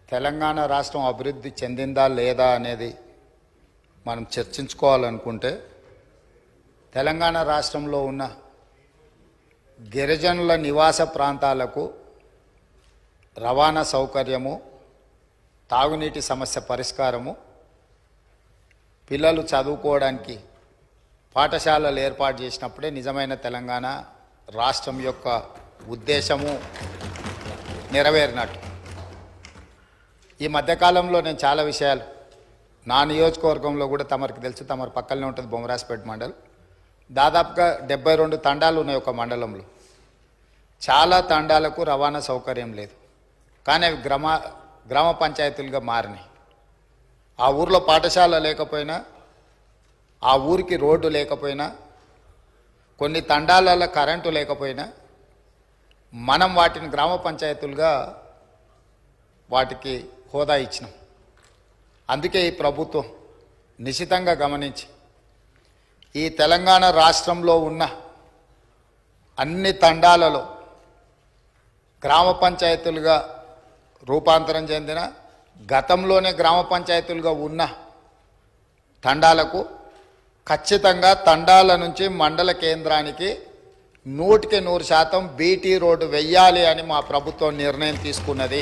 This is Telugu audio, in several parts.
తెలంగాణ రాష్ట్రం అభివృద్ధి చెందిందా లేదా అనేది మనం చర్చించుకోవాలనుకుంటే తెలంగాణ రాష్ట్రంలో ఉన్న గిరిజనుల నివాస ప్రాంతాలకు రవాణా సౌకర్యము తాగునీటి సమస్య పరిష్కారము పిల్లలు చదువుకోవడానికి పాఠశాలలు ఏర్పాటు చేసినప్పుడే నిజమైన తెలంగాణ రాష్ట్రం యొక్క ఉద్దేశము నెరవేరినట్టు ఈ మధ్యకాలంలో నేను చాలా విషయాలు నా నియోజకవర్గంలో కూడా తమరికి తెలుసు తమరి పక్కనే ఉంటుంది బొమ్మరాజపేట మండల్ దాదాపుగా డెబ్బై రెండు తండాలు ఉన్నాయి ఒక మండలంలో చాలా తండాలకు రవాణా సౌకర్యం లేదు కానీ అవి గ్రామ గ్రామ పంచాయతీలుగా మారినాయి ఆ ఊర్లో పాఠశాల లేకపోయినా ఆ ఊరికి రోడ్డు లేకపోయినా కొన్ని తండాలలో కరెంటు లేకపోయినా మనం వాటిని గ్రామ పంచాయతీలుగా వాటికి హోదా ఇచ్చినాం అందుకే ఈ ప్రభుత్వం నిశితంగా గమనించి ఈ తెలంగాణ రాష్ట్రంలో ఉన్న అన్ని తండాలలో గ్రామ పంచాయతీలుగా రూపాంతరం చెందిన గతంలోనే గ్రామ పంచాయతీలుగా ఉన్న తండాలకు ఖచ్చితంగా తండాల నుంచి మండల కేంద్రానికి నూటికి నూరు శాతం బీటీ రోడ్డు వెయ్యాలి అని మా ప్రభుత్వం నిర్ణయం తీసుకున్నది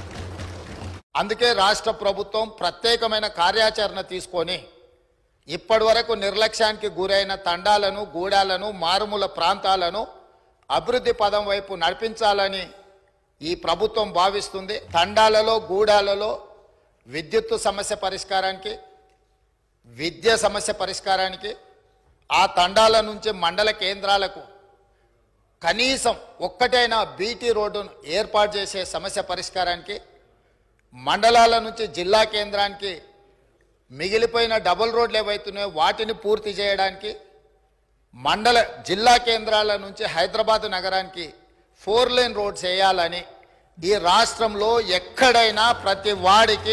అందుకే రాష్ట్ర ప్రభుత్వం ప్రత్యేకమైన కార్యాచరణ తీసుకొని ఇప్పటి వరకు నిర్లక్ష్యానికి గురైన తండాలను గూడాలను మారుమూల ప్రాంతాలను అభివృద్ధి పదం వైపు నడిపించాలని ఈ ప్రభుత్వం భావిస్తుంది తండాలలో గూడాలలో విద్యుత్తు సమస్య పరిష్కారానికి విద్య సమస్య పరిష్కారానికి ఆ తండాల నుంచి మండల కేంద్రాలకు కనీసం ఒక్కటైనా బీటీ రోడ్డును ఏర్పాటు చేసే సమస్య పరిష్కారానికి మండలాల నుంచి జిల్లా కేంద్రానికి మిగిలిపోయిన డబుల్ రోడ్లు ఏవైతున్నాయో వాటిని పూర్తి చేయడానికి మండల జిల్లా కేంద్రాల నుంచి హైదరాబాద్ నగరానికి ఫోర్ లేన్ రోడ్స్ వేయాలని ఈ రాష్ట్రంలో ఎక్కడైనా ప్రతి వాడికి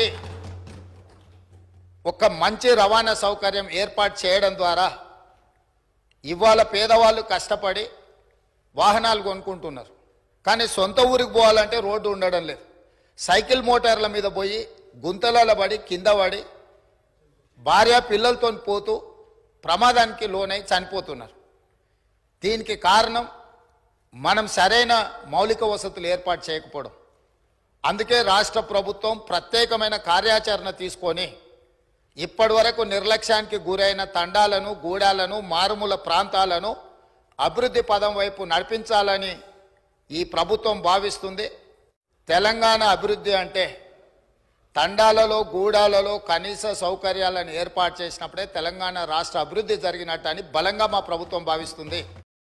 ఒక మంచి రవాణా సౌకర్యం ఏర్పాటు చేయడం ద్వారా ఇవాళ పేదవాళ్ళు కష్టపడి వాహనాలు కొనుక్కుంటున్నారు కానీ సొంత ఊరికి పోవాలంటే రోడ్డు ఉండడం లేదు సైకిల్ మోటార్ల మీద పోయి గుంతలలో పడి కింద పడి భార్య పిల్లలతో పోతూ ప్రమాదానికి లోనై చనిపోతున్నారు దీనికి కారణం మనం సరైన మౌలిక వసతులు ఏర్పాటు చేయకపోవడం అందుకే రాష్ట్ర ప్రభుత్వం ప్రత్యేకమైన కార్యాచరణ తీసుకొని ఇప్పటి వరకు నిర్లక్ష్యానికి గురైన తండాలను గూడాలను మారుమూల ప్రాంతాలను అభివృద్ధి పదం వైపు నడిపించాలని ఈ ప్రభుత్వం భావిస్తుంది తెలంగాణ అభివృద్ధి అంటే తండాలలో గూడాలలో కనీస సౌకర్యాలను ఏర్పాటు చేసినప్పుడే తెలంగాణ రాష్ట్ర అభివృద్ధి జరిగినట్టు అని బలంగా మా ప్రభుత్వం భావిస్తుంది